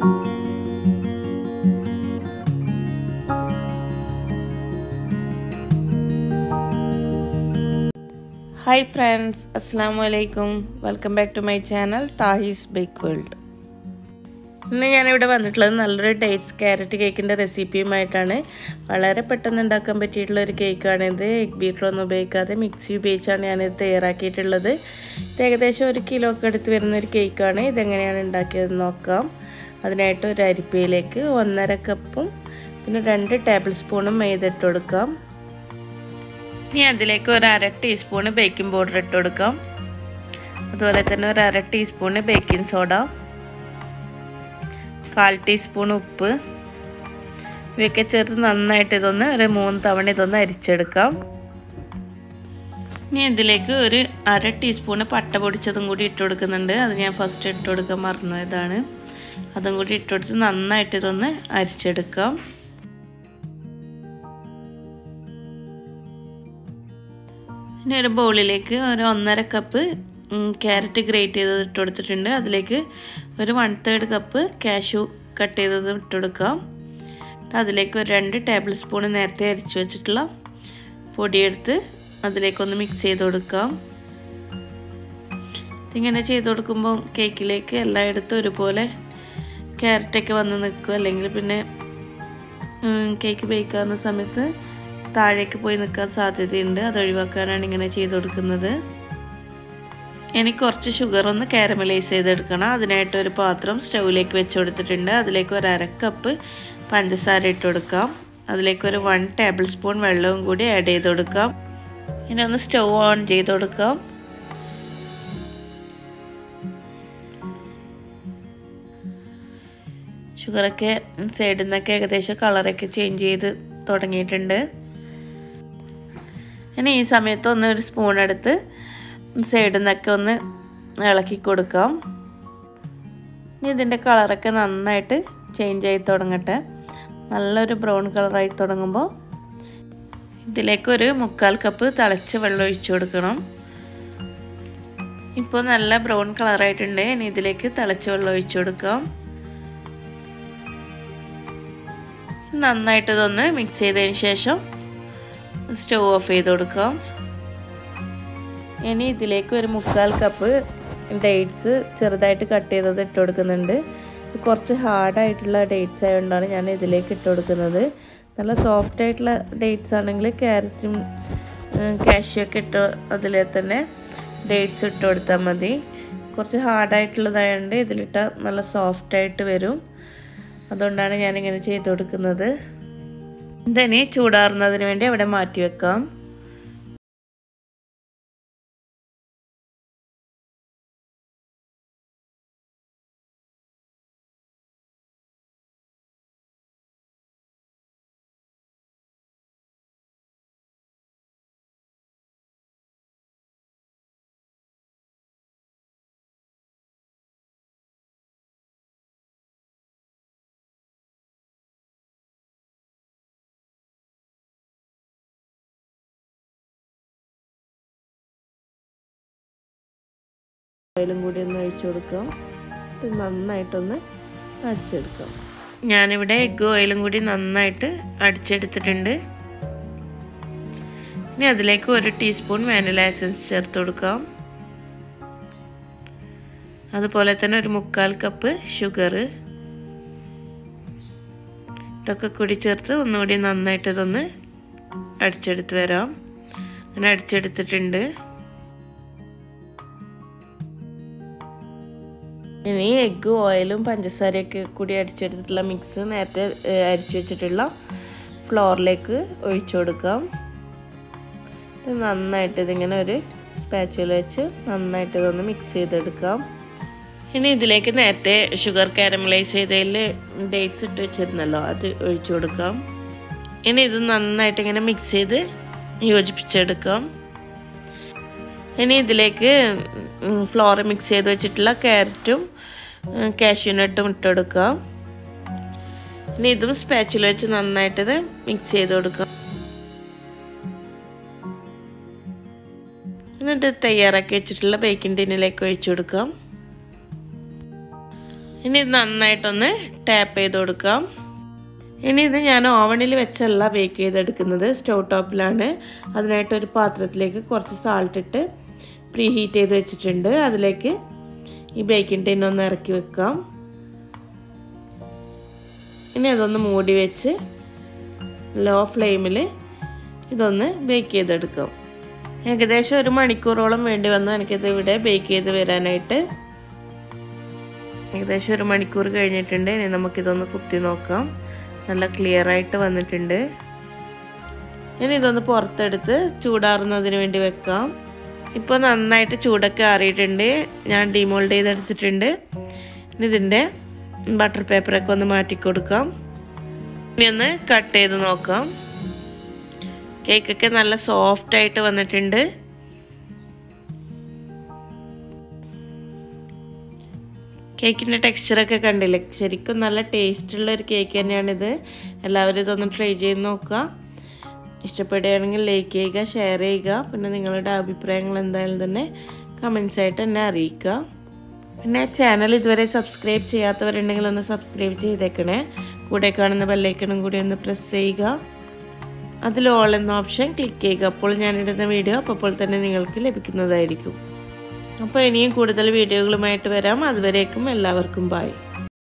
hi friends അസ്സാം വലൈക്കും welcome back to my channel താഹീസ് ബേക്ക് വേൾഡ് ഇന്ന് ഞാനിവിടെ വന്നിട്ടുള്ളത് നല്ലൊരു ഡേറ്റ്സ് ക്യാരറ്റ് കേക്കിൻ്റെ റെസിപ്പിയുമായിട്ടാണ് വളരെ പെട്ടെന്ന് ഉണ്ടാക്കാൻ പറ്റിയിട്ടുള്ള ഒരു കേക്കാണിത് എഗ് ബീറ്ററൊന്നും ഉപയോഗിക്കാതെ മിക്സി ഉപയോഗിച്ചാണ് ഞാനിത് തയ്യാറാക്കിയിട്ടുള്ളത് ഇത് ഏകദേശം ഒരു കിലോ ഒക്കെ എടുത്ത് വരുന്ന ഒരു കേക്കാണ് ഇതെങ്ങനെയാണ് ഉണ്ടാക്കിയതെന്ന് നോക്കാം അതിനായിട്ട് ഒരു അരിപ്പയിലേക്ക് ഒന്നര കപ്പും പിന്നെ രണ്ട് ടേബിൾ സ്പൂണും മൈദ ഇട്ട് കൊടുക്കാം ഇനി അതിലേക്ക് ഒരു അര ടീസ്പൂണ് ബേക്കിംഗ് പൗഡർ ഇട്ട് കൊടുക്കാം അതുപോലെ തന്നെ ഒരു അര ടീസ്പൂണ് ബേക്കിംഗ് സോഡ കാൽ ടീസ്പൂൺ ഉപ്പ് ഇവയൊക്കെ ചേർത്ത് നന്നായിട്ട് ഇതൊന്ന് ഒരു മൂന്ന് തവണ ഇതൊന്ന് അരിച്ചെടുക്കാം ഇനി ഇതിലേക്ക് ഒരു അര ടീസ്പൂണ് പട്ട പൊടിച്ചതും കൂടി ഇട്ട് കൊടുക്കുന്നുണ്ട് അത് ഞാൻ ഫസ്റ്റ് ഇട്ട് കൊടുക്കാൻ മറന്നു ഇതാണ് അതും കൂടി ഇട്ട് കൊടുത്ത് നന്നായിട്ട് ഇതൊന്ന് അരിച്ചെടുക്കാം ഇനി ഒരു ബൗളിലേക്ക് ഒരു ഒന്നര കപ്പ് ക്യാരറ്റ് ഗ്രേറ്റ് ചെയ്തത് ഇട്ട് കൊടുത്തിട്ടുണ്ട് അതിലേക്ക് ഒരു one third cup cashew cut ചെയ്തത് ഇട്ട് കൊടുക്കാം അതിലേക്ക് ഒരു രണ്ട് ടേബിൾ സ്പൂൺ നേരത്തെ അരിച്ച് വെച്ചിട്ടുള്ള പൊടിയെടുത്ത് അതിലേക്കൊന്ന് മിക്സ് ചെയ്ത് കൊടുക്കാം ഇങ്ങനെ ചെയ്ത് കൊടുക്കുമ്പോൾ കേക്കിലേക്ക് എല്ലായിടത്തും ഒരുപോലെ ക്യാരറ്റൊക്കെ വന്ന് നിൽക്കും അല്ലെങ്കിൽ പിന്നെ കേക്ക് ബേക്കാവുന്ന സമയത്ത് താഴേക്ക് പോയി നിൽക്കാൻ സാധ്യതയുണ്ട് അത് ഒഴിവാക്കാനാണ് ഇങ്ങനെ ചെയ്ത് കൊടുക്കുന്നത് ഇനി കുറച്ച് ഷുഗർ ഒന്ന് കാരമലൈസ് ചെയ്തെടുക്കണം അതിനായിട്ട് ഒരു പാത്രം സ്റ്റൗവിലേക്ക് വെച്ച് കൊടുത്തിട്ടുണ്ട് അതിലേക്ക് ഒരു അര കപ്പ് പഞ്ചസാര ഇട്ട് കൊടുക്കാം അതിലേക്ക് ഒരു വൺ ടേബിൾ സ്പൂൺ വെള്ളവും കൂടി ആഡ് ചെയ്ത് കൊടുക്കാം ഇനി ഒന്ന് സ്റ്റൗ ഓൺ ചെയ്ത് കൊടുക്കാം ഷുഗറൊക്കെ സൈഡിൽ നിന്നൊക്കെ ഏകദേശം കളറൊക്കെ ചേഞ്ച് ചെയ്ത് തുടങ്ങിയിട്ടുണ്ട് ഇനി ഈ സമയത്ത് ഒന്ന് ഒരു സ്പൂൺ എടുത്ത് സൈഡിൽ നിന്നൊക്കെ ഒന്ന് ഇളക്കി കൊടുക്കാം ഇനി ഇതിൻ്റെ കളറൊക്കെ നന്നായിട്ട് ചേഞ്ച് ആയി തുടങ്ങട്ടെ നല്ലൊരു ബ്രൗൺ കളറായി തുടങ്ങുമ്പോൾ ഇതിലേക്ക് ഒരു മുക്കാൽ കപ്പ് തിളച്ച വെള്ളം ഒഴിച്ചു കൊടുക്കണം ഇപ്പോൾ നല്ല ബ്രൗൺ കളറായിട്ടുണ്ട് ഇനി ഇതിലേക്ക് തിളച്ച വെള്ളം ഒഴിച്ചു കൊടുക്കാം നന്നായിട്ട് ഇതൊന്ന് മിക്സ് ചെയ്തതിന് ശേഷം സ്റ്റവ് ഓഫ് ചെയ്ത് കൊടുക്കാം ഇനി ഇതിലേക്ക് ഒരു മുക്കാൽ കപ്പ് ഡേറ്റ്സ് ചെറുതായിട്ട് കട്ട് ചെയ്തത് ഇട്ട് കൊടുക്കുന്നുണ്ട് കുറച്ച് ഹാർഡായിട്ടുള്ള ഡേറ്റ്സ് ആയതുകൊണ്ടാണ് ഞാൻ ഇതിലേക്ക് ഇട്ട് കൊടുക്കുന്നത് നല്ല സോഫ്റ്റ് ആയിട്ടുള്ള ഡേറ്റ്സ് ആണെങ്കിൽ ക്യാരറ്റും കാഷ്യൂ ഒക്കെ ഇട്ട് അതിൽ തന്നെ ഡേറ്റ്സ് ഇട്ട് കൊടുത്താൽ മതി കുറച്ച് ഹാർഡായിട്ടുള്ളതായതുകൊണ്ട് ഇതിലിട്ടാൽ നല്ല സോഫ്റ്റായിട്ട് വരും അതുകൊണ്ടാണ് ഞാനിങ്ങനെ ചെയ്ത് കൊടുക്കുന്നത് ഇതിനി ചൂടാറുന്നതിന് വേണ്ടി അവിടെ മാറ്റി വെക്കാം ഓയിലും കൂടി ഒന്ന് ഒഴിച്ചു കൊടുക്കാം നന്നായിട്ടൊന്ന് അടിച്ചെടുക്കാം ഞാനിവിടെ എഗ് ഓയിലും കൂടി നന്നായിട്ട് അടിച്ചെടുത്തിട്ടുണ്ട് ഇനി അതിലേക്ക് ഒരു ടീസ്പൂൺ വാനില എസൻസ് ചേർത്ത് കൊടുക്കാം അതുപോലെ തന്നെ ഒരു മുക്കാൽ കപ്പ് ഷുഗർ ഇതൊക്കെ കൂടി ചേർത്ത് ഒന്നുകൂടി നന്നായിട്ട് ഇതൊന്ന് അടിച്ചെടുത്ത് വരാം അങ്ങനെ അടിച്ചെടുത്തിട്ടുണ്ട് ഇനി എഗ്ഗ് ഓയിലും പഞ്ചസാരയൊക്കെ കൂടി അടിച്ചെടുത്തിട്ടുള്ള മിക്സ് നേരത്തെ അരിച്ചു വെച്ചിട്ടുള്ള ഫ്ലോറിലേക്ക് ഒഴിച്ചു കൊടുക്കാം ഇത് നന്നായിട്ട് ഇതിങ്ങനെ ഒരു സ്പാച്ചുല വെച്ച് നന്നായിട്ട് ഇതൊന്ന് മിക്സ് ചെയ്തെടുക്കാം ഇനി ഇതിലേക്ക് നേരത്തെ ഷുഗർ കാരമലൈസ് ചെയ്തതിൽ ഡേറ്റ്സ് ഇട്ട് വെച്ചിരുന്നല്ലോ അത് ഒഴിച്ചു കൊടുക്കാം ഇനി ഇത് നന്നായിട്ട് ഇങ്ങനെ മിക്സ് ചെയ്ത് യോജിപ്പിച്ചെടുക്കാം ഇനി ഇതിലേക്ക് ഫ്ലോർ മിക്സ് ചെയ്ത് വെച്ചിട്ടുള്ള ക്യാരറ്റും കാഷ്യൂനട്ടും ഇട്ടെടുക്കാം ഇനി ഇതും സ്പാച്ചിൽ വെച്ച് നന്നായിട്ടത് മിക്സ് ചെയ്ത് കൊടുക്കാം എന്നിട്ട് തയ്യാറാക്കി വെച്ചിട്ടുള്ള ബേക്കിംഗ് ടിന്നിലേക്ക് ഒഴിച്ചു കൊടുക്കാം ഇനി ഇത് നന്നായിട്ടൊന്ന് ടാപ്പ് ചെയ്ത് കൊടുക്കാം ഇനി ഇത് ഞാൻ ഓവണിൽ വെച്ചല്ല ബേക്ക് ചെയ്തെടുക്കുന്നത് സ്റ്റൗ ടോപ്പിലാണ് അതിനായിട്ട് ഒരു പാത്രത്തിലേക്ക് കുറച്ച് സാൾട്ട് ഇട്ട് പ്രീ ഹീറ്റ് ചെയ്ത് വെച്ചിട്ടുണ്ട് അതിലേക്ക് ഈ ബേക്കിംഗ് ടിൻ ഒന്ന് ഇറക്കി വെക്കാം ഇനി അതൊന്ന് മൂടി വെച്ച് ലോ ഫ്ലെയിമിൽ ഇതൊന്ന് ബേക്ക് ചെയ്തെടുക്കാം ഏകദേശം ഒരു മണിക്കൂറോളം വേണ്ടി വന്നു എനിക്കിത് ഇവിടെ ബേക്ക് ചെയ്ത് വരാനായിട്ട് ഏകദേശം ഒരു മണിക്കൂർ കഴിഞ്ഞിട്ടുണ്ട് ഇനി നമുക്കിതൊന്ന് കുത്തി നോക്കാം നല്ല ക്ലിയർ ആയിട്ട് വന്നിട്ടുണ്ട് ഇനി ഇതൊന്ന് പുറത്തെടുത്ത് ചൂടാറുന്നതിന് വേണ്ടി വെക്കാം ഇപ്പോൾ നന്നായിട്ട് ചൂടൊക്കെ ആറിയിട്ടുണ്ട് ഞാൻ ഡിമോൾഡ് ചെയ്തെടുത്തിട്ടുണ്ട് ഇനി ഇതിൻ്റെ ബട്ടർ പേപ്പറൊക്കെ ഒന്ന് മാറ്റി കൊടുക്കാം ഇനി ഒന്ന് കട്ട് ചെയ്ത് നോക്കാം കേക്കൊക്കെ നല്ല സോഫ്റ്റ് ആയിട്ട് വന്നിട്ടുണ്ട് കേക്കിൻ്റെ ടെക്സ്ചറൊക്കെ കണ്ടില്ലേ ശരിക്കും നല്ല ടേസ്റ്റുള്ള ഒരു കേക്ക് തന്നെയാണിത് എല്ലാവരും ഇതൊന്ന് ട്രൈ ചെയ്ത് നോക്കുക ഇഷ്ടപ്പെടുകയാണെങ്കിൽ ലൈക്ക് ചെയ്യുക ഷെയർ ചെയ്യുക പിന്നെ നിങ്ങളുടെ അഭിപ്രായങ്ങൾ എന്തായാലും തന്നെ കമൻസ് ആയിട്ട് എന്നെ അറിയിക്കുക പിന്നെ ചാനൽ ഇതുവരെ സബ്സ്ക്രൈബ് ചെയ്യാത്തവരുണ്ടെങ്കിൽ ഒന്ന് സബ്സ്ക്രൈബ് ചെയ്തേക്കണേ കൂടെ കാണുന്ന ബെല്ലൈക്കണും കൂടി ഒന്ന് പ്രസ് ചെയ്യുക അതിൽ ഓൾ എന്ന ഓപ്ഷൻ ക്ലിക്ക് ചെയ്യുക അപ്പോൾ ഞാനിടുന്ന വീഡിയോ അപ്പോൾ തന്നെ നിങ്ങൾക്ക് ലഭിക്കുന്നതായിരിക്കും അപ്പോൾ ഇനിയും കൂടുതൽ വീഡിയോകളുമായിട്ട് വരാം അതുവരേക്കും എല്ലാവർക്കും ബായ്